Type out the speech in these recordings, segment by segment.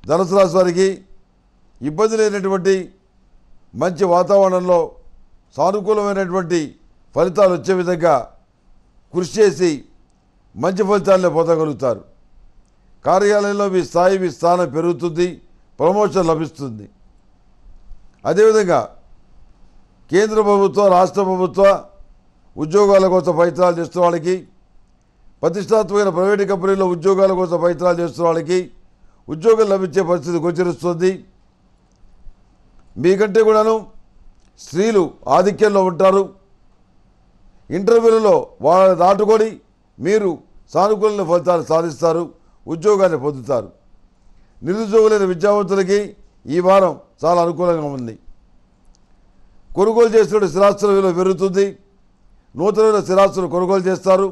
ధనుసు రాశి వారికి ఇబ్బంది లేనటువంటి మంచి వాతావరణంలో సానుకూలమైనటువంటి ఫలితాలు వచ్చే విధంగా కృషి చేసి మంచి ఫలితాలను పొందగలుగుతారు కార్యాలయంలో మీ స్థాయి మీ స్థానం పెరుగుతుంది ప్రమోషన్ లభిస్తుంది అదేవిధంగా కేంద్ర ప్రభుత్వ రాష్ట్ర ప్రభుత్వ ఉద్యోగాల కోసం ప్రయత్నాలు చేస్తున్న వాళ్ళకి ప్రతిష్టాత్మకమైన ప్రైవేటు కంపెనీల్లో ఉద్యోగాల కోసం ప్రయత్నాలు చేస్తున్న వాళ్ళకి ఉద్యోగం లభించే పరిస్థితి గోచరిస్తుంది మీకంటే కూడాను స్త్రీలు ఆధిక్యంలో ఉంటారు ఇంటర్వ్యూలలో వాళ్ళని దాటుకొని మీరు సానుకూల ఫలితాలు సాధిస్తారు ఉద్యోగాన్ని పొందుతారు నిరుద్యోగులైన విద్యావంతులకి ఈ వారం చాలా అనుకూలంగా ఉంది కొనుగోలు చేస్తున్న స్థిరాస్తుల విలువ పెరుగుతుంది నూతనమైన స్థిరాస్తులు కొనుగోలు చేస్తారు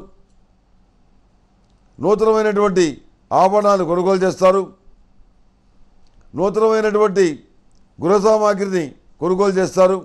నూతనమైనటువంటి ఆభరణాలు కొనుగోలు చేస్తారు నూతనమైనటువంటి గృహ సామాగ్రిని కొనుగోలు చేస్తారు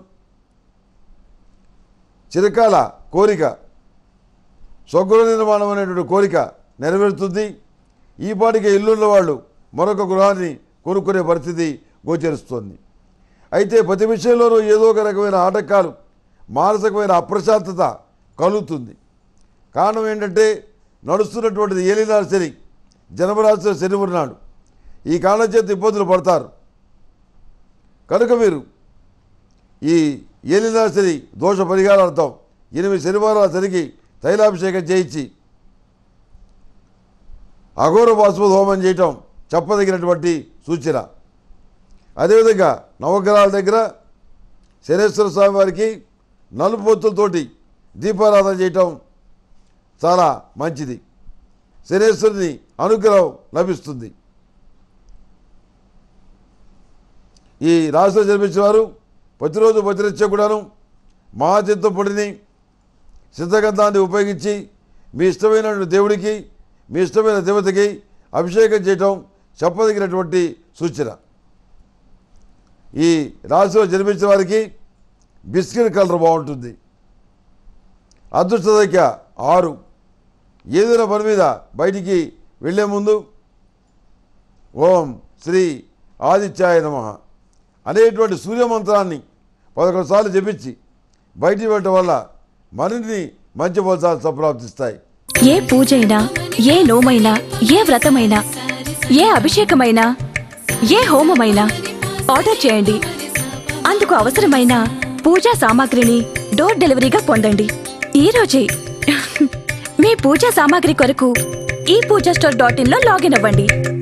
చిరకాల కోరిక స్వగృహ నిర్మాణం అనేటువంటి కోరిక నెరవేరుతుంది ఈ పాటికి ఇల్లున్న వాళ్ళు మరొక గృహాన్ని కొనుక్కునే పరిస్థితి గోచరిస్తుంది అయితే ప్రతి విషయంలోనూ ఏదో ఒక రకమైన ఆటంకాలు మానసికమైన అప్రశాంతత కలుగుతుంది కారణం ఏంటంటే నడుస్తున్నటువంటిది ఏలినాడు శని జన్మరాశిలో శని ఉన్నాడు ఈ కారణం చేత ఇబ్బందులు పడతారు కనుక మీరు ఈ ఏలినాడు శని దోష పరిహారార్థం ఎనిమిది శనివారాల శనికి తైలాభిషేకం చేయించి అఘోర బాష్ప హోమం చేయటం చెప్పదగినటువంటి సూచన అదేవిధంగా నవగ్రహాల దగ్గర శనేశ్వర స్వామి వారికి నలుపు పొత్తులతోటి దీపారాధన చేయటం చాలా మంచిది శనేశ్వరుని అనుగ్రహం లభిస్తుంది ఈ రాశిలో జన్మించిన వారు ప్రతిరోజు ప్రతినిత్యం కూడాను మహాచిత్త పొడిని సిద్ధగంధాన్ని ఉపయోగించి మీ ఇష్టమైన దేవుడికి మీ ఇష్టమైన దేవతకి అభిషేకం చేయటం చెప్పదగినటువంటి సూచన ఈ రాశిలో జన్మించిన వారికి బిస్కెట్ కలర్ బాగుంటుంది అదృష్ట సంఖ్య ఆరు ఏదైనా పని మీద బయటికి వెళ్ళే ముందు ఓం శ్రీ ఆదిత్యాయ నమ అనేటువంటి సూర్యమంత్రాన్ని పదకొండు సార్లు జపించి బయటికి వెళ్ళటం వల్ల మరిన్ని మంచి ఫలితాలు సంప్రాప్తిస్తాయి ఏ పూజైనా ఏ నోమైనా ఏ వ్రతమైనా ఏ అభిషేకమైనా ఏ హోమమైనా ఆర్డర్ చేయండి అందుకు అవసరమైన పూజా సామాగ్రిని డోర్ డెలివరీగా పొందండి ఈ రోజే మీ పూజా సామాగ్రి కొరకు ఈ పూజా స్టోర్ డాట్ ఇన్ లో లాగిన్ అవ్వండి